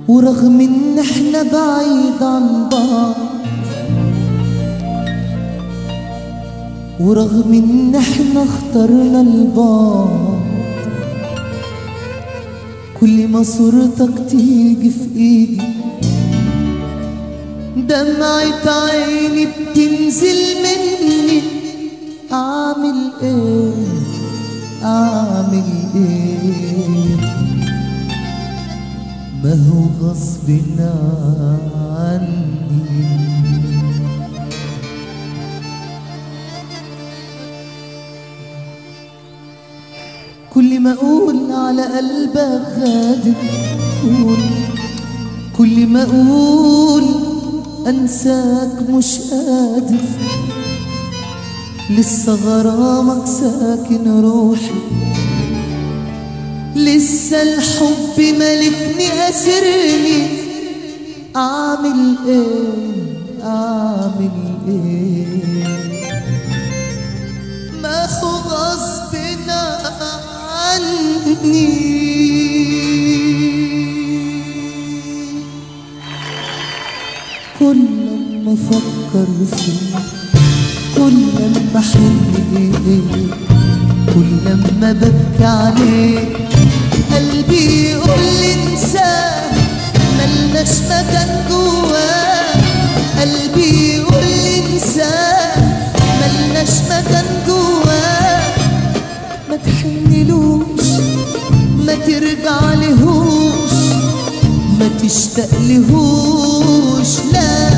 ورغم ان احنا بعيد عن بعض ورغم ان احنا اخترنا البعض كل ما صورتك تيجي في ايدي دمعة عيني بتنزل مني اعمل ايه اعمل ايه ما هو غصب عني كل ما اقول على قلبك غادر قول كل ما اقول انساك مش قادر لسه غرامك ساكن روحي لسه الحب ملكني اسرني اعمل ايه اعمل ايه ما هو غصب عني كل ما افكر فيك كل ما احن اليك كل ما ببكي عليك قلبي يقول لي انساه ملناش مكان جواه قلبي يقول لي انساه ملناش مكان جواه ما تحنلوش ما ترجع لهوش ما تشتاق لهوش لا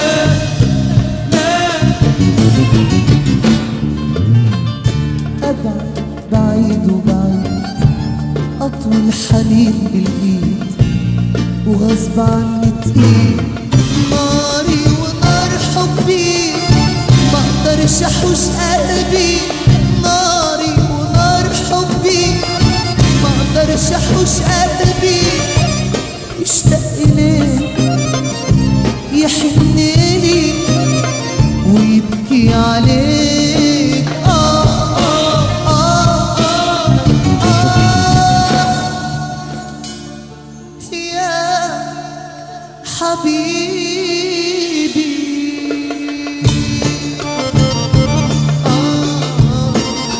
أبعد بعيد وبعيد أطول حنين بالإيد وغصب عني تقيل ناري ونار حبي ما اقدرش احوش قلبي ناري ونار حبي ما اقدرش احوش قلبي يشتاق ليك يحن لي ويبكي عليك آه آه آه آه آه يا حبيبي آه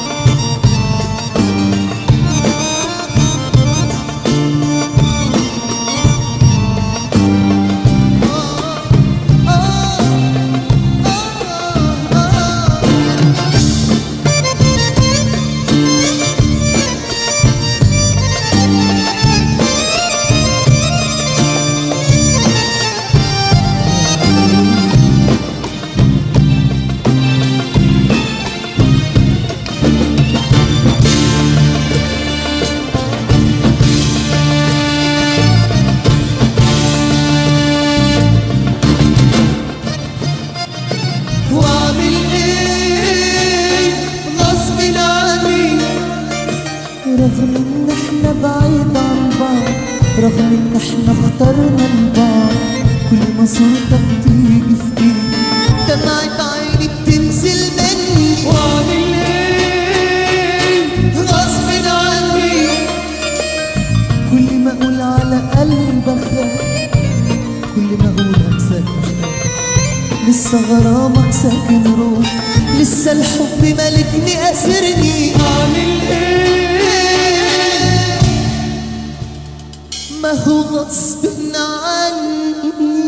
واعمل ايه غصب عني رغم ان احنا بعيد عن بعض رغم ان احنا اخترنا البعض كل ما صورتك تيجي في ايدي دمعة عيني بتنزل مني واعمل ايه غصب عني كل ما اقول على قلبك خاف كل ما اقول انساك مش قادر لسه غرامك ساكن روح لسه الحب ملكني اسرني اعمل ايه ما هو غصب عني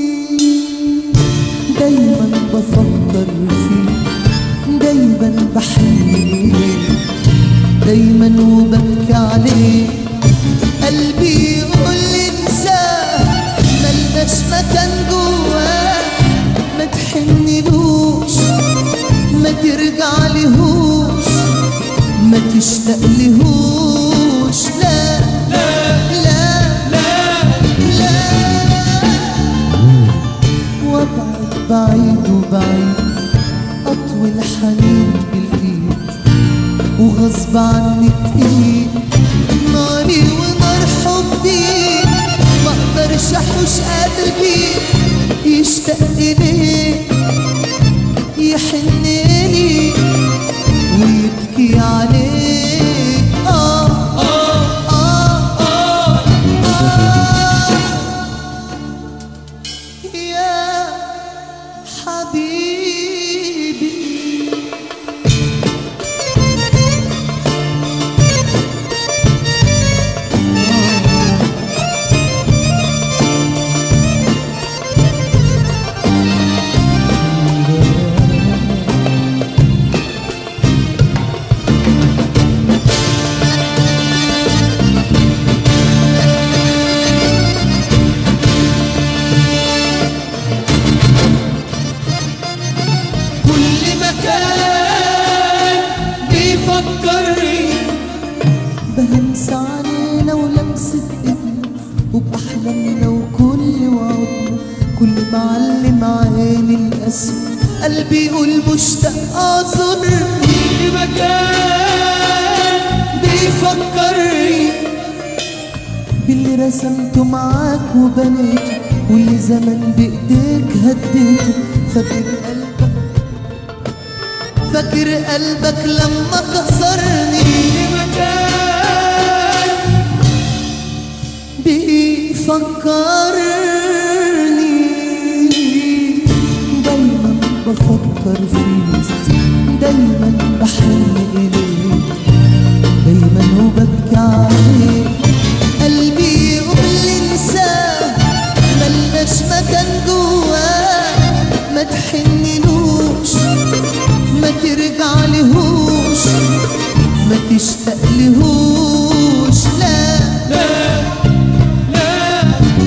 دايما بفكر فيك دايما بحن ليك دايما وببكي عليك قلبي يقول لي انساه ملناش مكان جواه ما تحنلوش ما ترجع لهوش ما تشتاق لهوش لا لا لا لا وابعد بعيد وبعيد اطول حنين بالايد وغصب عني تقيل ناري ونار حبي ما اقدرش احوش قلبي يشتاق ليك يحن لي ويبكي عليك آه معلم عيني الأسود قلبي يقول مشتاق أعذرني مكان بيفكرني باللي رسمته معاك وبنيته واللي زمان بإيديك هديته فاكر قلبك فاكر قلبك لما كسرني مكان بيفكرني دايما بفكر فيك دايما بحن إليك دايما وببكي عليك قلبي يقول لي انساه ملناش مكان جواه ما تحنلوش ما ترجع لهوش ما تشتاق لهوش لا لا لا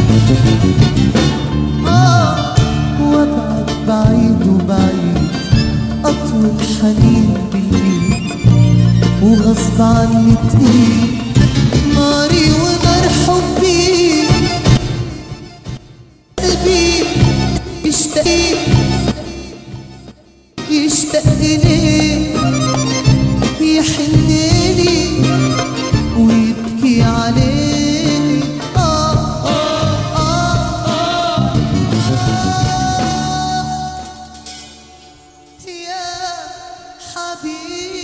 آه وابعد بعيد وبعيد اطول حنين بالايد وغصب عني تقيل ناري ونار حبي قلبي يشتاق يشتاق ليك يحن لي ويبكي عليك آه آه آه آه يا حبيبي